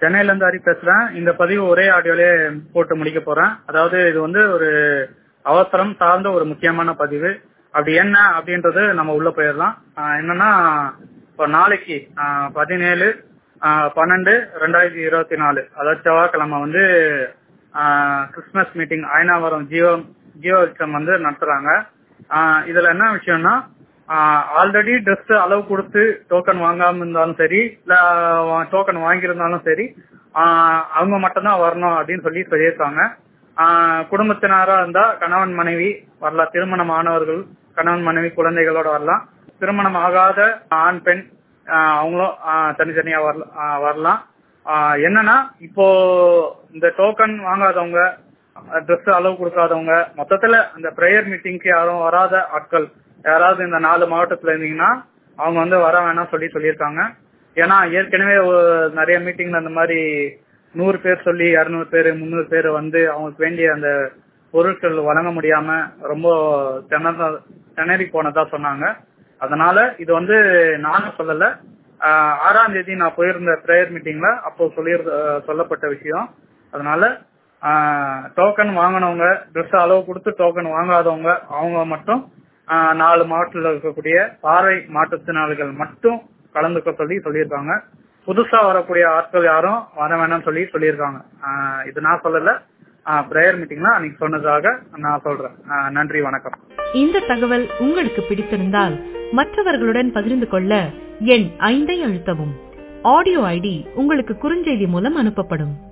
சென்னையில இருந்து ஹரி பேசுறேன் இந்த பதிவு ஒரே ஆடியோலே போட்டு முடிக்க போறேன் அதாவது இது வந்து ஒரு அவசரம் சார்ந்த ஒரு முக்கியமான பதிவு அப்படி என்ன அப்படின்றது நம்ம உள்ள போயிடலாம் ஆஹ் என்னன்னா இப்போ நாளைக்கு ஆஹ் பதினேழு ஆஹ் பன்னெண்டு ரெண்டாயிரத்தி இருபத்தி நாலு அதாவது செவ்வாய்க்கிழமை வந்து ஆஹ் கிறிஸ்துமஸ் மீட்டிங் ஐநாவரம் ஜியோ ஜியோ எக்ஸாம் வந்து நடத்துறாங்க ஆஹ் இதுல என்ன விஷயம்னா ஆல்ரெடி ட்ரெஸ் அளவு கொடுத்து டோக்கன் வாங்காம இருந்தாலும் சரி இல்ல டோக்கன் வாங்கியிருந்தாலும் சரி ஆஹ் அவங்க மட்டும்தான் வரணும் அப்படின்னு சொல்லி சொல்லியிருக்காங்க ஆஹ் குடும்பத்தினரா இருந்தா கணவன் மனைவி வரலாம் திருமணம் ஆனவர்கள் கணவன் மனைவி குழந்தைகளோட வரலாம் திருமணம் ஆகாத ஆண் பெண் ஆஹ் அவங்களும் ஆஹ் தனித்தனியா வரல- ஆஹ் வரலாம் ஆஹ் என்னன்னா இப்போ இந்த டோக்கன் வாங்காதவங்க ட்ரெஸ் அளவு கொடுக்காதவங்க மொத்தத்துல அந்த ப்ரேயர் மீட்டிங்க்கு யாரும் வராத ஆட்கள் யாராவது இந்த நாலு மாவட்டத்துல இருந்தீங்கன்னா அவங்க வந்து வர வேணாம் சொல்லி சொல்லியிருக்காங்க ஏன்னா ஏற்கனவே ஒரு- நிறைய மீட்டிங்ல அந்த மாதிரி நூறு பேர் சொல்லி இருநூறு பேர் முந்நூறு பேர் வந்து அவங்களுக்கு வேண்டிய அந்த பொருட்கள் வழங்க முடியாம ரொம்ப திணற- திணறி போனதா சொன்னாங்க அதனால இது வந்து நானும் சொல்லல ஆஹ் ஆறாம் தேதி நான் போயிருந்த ப்ரேயர் மீட்டிங்ல அப்போ சொல்லி சொல்லப்பட்ட விஷயம் அதனால டோக்கன் வாங்கினவங்க ட்ரெஸ் அளவு கொடுத்து டோக்கன் வாங்காதவங்க அவங்க மட்டும் ஆஹ் நாலு மாவட்டத்தில் இருக்கக்கூடிய பார்வை மாற்றுத்திறனாளிகள் மட்டும் கலந்துக்க சொல்லி சொல்லியிருக்காங்க புதுசா வரக்கூடிய ஆட்கள் யாரும் வர வேணாம்னு சொல்லி சொல்லியிருக்காங்க ஆஹ் இது நான் சொல்லல ப்ரேயர் மீட்டிங்ல அன்னைக்கு சொன்னதாக நான் சொல்றேன் ஆஹ் நன்றி வணக்கம் இந்த தகவல் உங்களுக்கு பிடித்திருந்தால் மற்றவர்களுடன் பகிர்ந்து கொள்ள எண் ஐந்தை அழுத்தவும் ஆடியோ ஐடி உங்களுக்கு குறுஞ்செய்தி மூலம் அனுப்பப்படும்